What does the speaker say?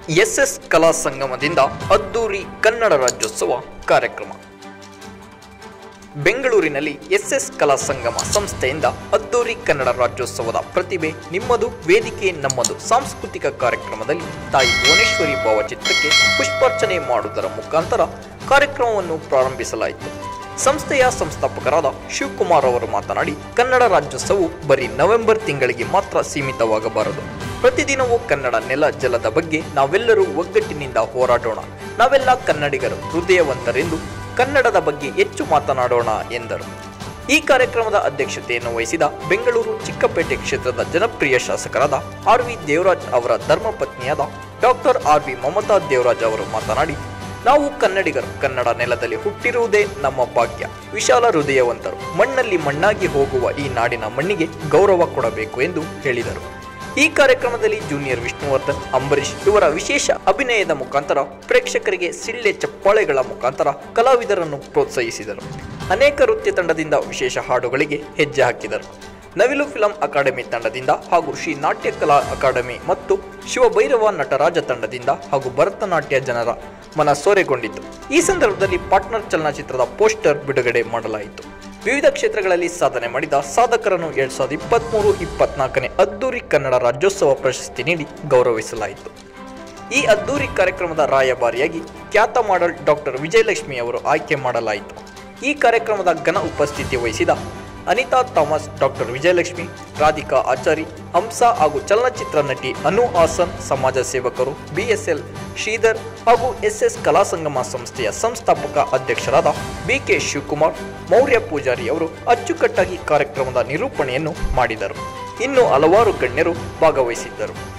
S S ಕಲಾ ಸಂಗಮದಿಂದ ಅದ್ದೂರಿ ಕನ್ನಡ ರಾಜ್ಯೋತ್ಸವ ಕಾರ್ಯಕ್ರಮ ಬೆಂಗಳೂರಿನಲ್ಲಿ ಎಸ್ಎಸ್ ಕಲಾ ಸಂಗಮ ಸಂಸ್ಥೆಯಿಂದ ಅದ್ದೂರಿ ಕನ್ನಡ ರಾಜ್ಯೋತ್ಸವದ ಪ್ರತಿಭೆ ನಿಮ್ಮದು ವೇದಿಕೆ ನಮ್ಮದು ಸಾಂಸ್ಕೃತಿಕ ಕಾರ್ಯಕ್ರಮದಲ್ಲಿ ತಾಯಿ ಭುವನೇಶ್ವರಿ ಭಾವಚಿತ್ರಕ್ಕೆ ಪುಷ್ಪಾರ್ಚನೆ ಮಾಡುವುದರ ಮುಖಾಂತರ ಕಾರ್ಯಕ್ರಮವನ್ನು ಪ್ರಾರಂಭಿಸಲಾಯಿತು ಸಂಸ್ಥೆಯ ಸಂಸ್ಥಾಪಕರಾದ ಶಿವಕುಮಾರ್ ಅವರು ಮಾತನಾಡಿ ಕನ್ನಡ ರಾಜ್ಯೋತ್ಸವವು ಬರೀ ನವೆಂಬರ್ ತಿಂಗಳಿಗೆ ಮಾತ್ರ ಸೀಮಿತವಾಗಬಾರದು ಪ್ರತಿದಿನವೂ ಕನ್ನಡ ನೆಲ ಜಲದ ಬಗ್ಗೆ ನಾವೆಲ್ಲರೂ ಒಗ್ಗಟ್ಟಿನಿಂದ ಹೋರಾಡೋಣ ನಾವೆಲ್ಲ ಕನ್ನಡಿಗರು ಹೃದಯವಂತರೆಂದು ಕನ್ನಡದ ಬಗ್ಗೆ ಹೆಚ್ಚು ಮಾತನಾಡೋಣ ಎಂದರು ಈ ಕಾರ್ಯಕ್ರಮದ ಅಧ್ಯಕ್ಷತೆಯನ್ನು ವಹಿಸಿದ ಬೆಂಗಳೂರು ಚಿಕ್ಕಪೇಟೆ ಕ್ಷೇತ್ರದ ಜನಪ್ರಿಯ ಶಾಸಕರಾದ ಆರ್ ವಿ ದೇವರಾಜ್ ಅವರ ಧರ್ಮಪತ್ನಿಯಾದ doctor R V Mamata Devaraj ಅವರು ಮಾತನಾಡಿ ನಾವು ಕನ್ನಡಿಗರು ಕನ್ನಡ ನೆಲದಲ್ಲಿ ಹುಟ್ಟಿರುವುದೇ ನಮ್ಮ ಭಾಗ್ಯ ವಿಶಾಲ ಹೃದಯವಂತರು ಮಣ್ಣಲ್ಲಿ ಮಣ್ಣಾಗಿ ಹೋಗುವ ಈ ನಾಡಿನ ಮಣ್ಣಿಗೆ ಗೌರವ ಕೊಡಬೇಕು ಎಂದು ಹೇಳಿದರು ಈ ಕಾರ್ಯಕ್ರಮದಲ್ಲಿ ಜೂನಿಯರ್ ವಿಷ್ಣುವರ್ಧನ್ ಅಂಬರೀಶ್ ಇವರ ವಿಶೇಷ ಅಭಿನಯದ ಮುಖಾಂತರ ಪ್ರೇಕ್ಷಕರಿಗೆ ಸಿಳ್ಳೆ ಚಪ್ಪಾಳೆಗಳ ಮುಖಾಂತರ ಕಲಾವಿದರನ್ನು ಪ್ರೋತ್ಸಾಹಿಸಿದರು ಅನೇಕ ನೃತ್ಯ ತಂಡದಿಂದ ವಿಶೇಷ ಹಾಡುಗಳಿಗೆ ಹೆಜ್ಜೆ ಹಾಕಿದರು ನವಿಲು ಫಿಲಂ ಅಕಾಡೆಮಿ ತಂಡದಿಂದ ಹಾಗೂ ಶ್ರೀ ನಾಟ್ಯ ಕಲಾ ಅಕಾಡೆಮಿ ಮತ್ತು ಶಿವಭೈರವ ನಟರಾಜ ತಂಡದಿಂದ ಹಾಗೂ ಭರತನಾಟ್ಯ ಜನರ ಮನ ಸೋರೆಗೊಂಡಿತು ಈ ಸಂದರ್ಭದಲ್ಲಿ ಪಾರ್ಟ್ನರ್ ಚಲನಚಿತ್ರದ ಪೋಸ್ಟರ್ ಬಿಡುಗಡೆ ಮಾಡಲಾಯಿತು ವಿವಿಧ ಕ್ಷೇತ್ರಗಳಲ್ಲಿ ಸಾಧನೆ ಮಾಡಿದ ಸಾಧಕರನ್ನು ಎರಡ್ ಸಾವಿರದ ಇಪ್ಪತ್ತ್ಮೂರು ಇಪ್ಪತ್ನಾಲ್ಕನೇ ಅದ್ದೂರಿ ಕನ್ನಡ ರಾಜ್ಯೋತ್ಸವ ಪ್ರಶಸ್ತಿ ನೀಡಿ ಗೌರವಿಸಲಾಯಿತು ಈ ಅದ್ದೂರಿ ಕಾರ್ಯಕ್ರಮದ ರಾಯಭಾರಿಯಾಗಿ ಖ್ಯಾತ ಮಾಡೆಲ್ ಡಾಕ್ಟರ್ ವಿಜಯಲಕ್ಷ್ಮಿ ಅವರು ಆಯ್ಕೆ ಮಾಡಲಾಯಿತು ಈ ಕಾರ್ಯಕ್ರಮದ ಘನ ಉಪಸ್ಥಿತಿ ವಹಿಸಿದ ಅನಿತಾ ಥಾಮಸ್ ಡಾಕ್ಟರ್ ವಿಜಯಲಕ್ಷ್ಮಿ ರಾಧಿಕಾ ಆಚಾರಿ ಹಂಸ ಹಾಗೂ ಚಲನಚಿತ್ರ ನಟಿ ಅನು ಹಾಸನ್ ಸಮಾಜ ಸೇವಕರು ಬಿಎಸ್ಎಲ್ ಶ್ರೀಧರ್ ಹಾಗೂ ಎಸ್ಎಸ್ ಕಲಾ ಸಂಗಮ ಸಂಸ್ಥೆಯ ಸಂಸ್ಥಾಪಕ ಅಧ್ಯಕ್ಷರಾದ ಬಿಕೆ ಶಿವಕುಮಾರ್ ಮೌರ್ಯ ಪೂಜಾರಿ ಅವರು ಅಚ್ಚುಕಟ್ಟಾಗಿ ಕಾರ್ಯಕ್ರಮದ ನಿರೂಪಣೆಯನ್ನು ಮಾಡಿದರು ಇನ್ನು ಹಲವಾರು ಗಣ್ಯರು ಭಾಗವಹಿಸಿದ್ದರು